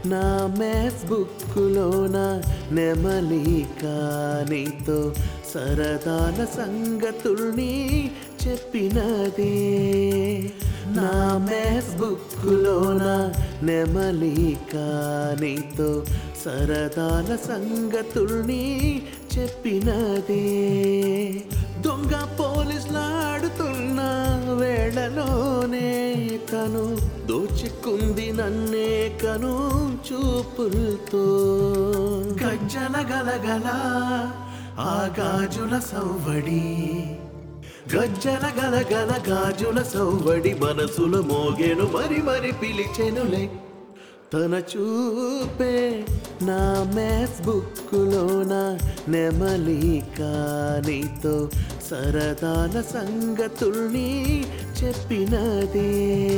నా మేస్ బుక్కులోన నెమలిక నీతో సరదాల సంగతుల్ని చెప్పినదే నా మేస్ బుక్కులోన నెమలిక నీతో సరదాల సంగతుల్ని చెప్పినదే దొంగ పోలీసులాడుతున్న వేళలోనే తను దోచుకుంది నన్నే కను చూపులతో గజ్జల గలగల ఆ గాజుల సవ్వడి గజ్జల గలగల గాజుల సవ్వడి మనసులో మోగేను మరి మరి పిలిచెనులే తన చూపే నా మేస్ బుక్కులోన నెమలిక నీతో సరదాల సంగతుల్ని చెప్పినదే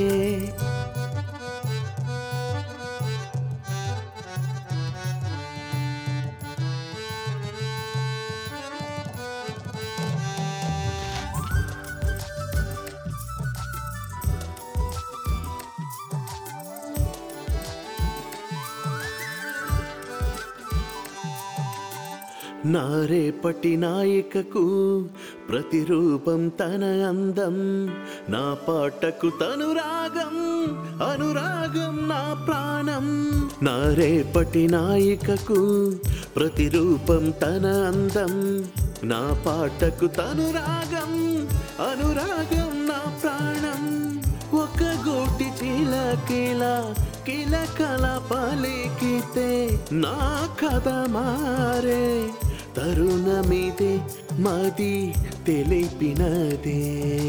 నా రేపటి నాయికకు ప్రతిరూపం తన అందం నా పాటకు తను రాగం అనురాగం నా ప్రాణం నా రేపటి నాయికకు ప్రతిరూపం తన అందం నా పాటకు తను రాగం అనురాగం నా ప్రాణం ఒక గోటి చిలకిల కిలకల పలికితే నా కథ మారే తరుణమిదే మది తెలిపినదే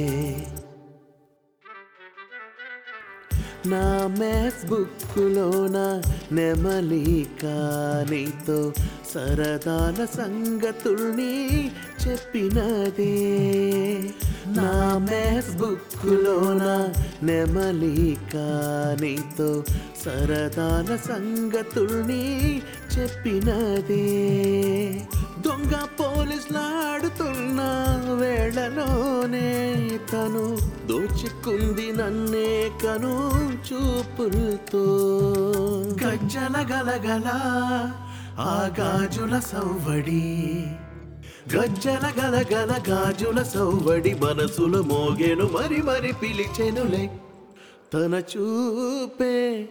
నా మేస్ బుక్కులోన నెమలిక నీతో సరదాల సంగతుల్ని చెప్పినదే నా మేస్ బుక్కులోన నెమలిక నీతో సరదాల సంగతుల్ని చెప్పినదే దొంగ పోలీసులాడుతున్న వేళలోనే తను దోచుకుంది నన్నే కను చూపులతో గజ్జల గలగల ఆ గాజుల సవ్వడి గజ్జల గలగల గాజుల సవ్వడి మనసులో మోగేను మరి మరి పిలిచెనులే తన చూపే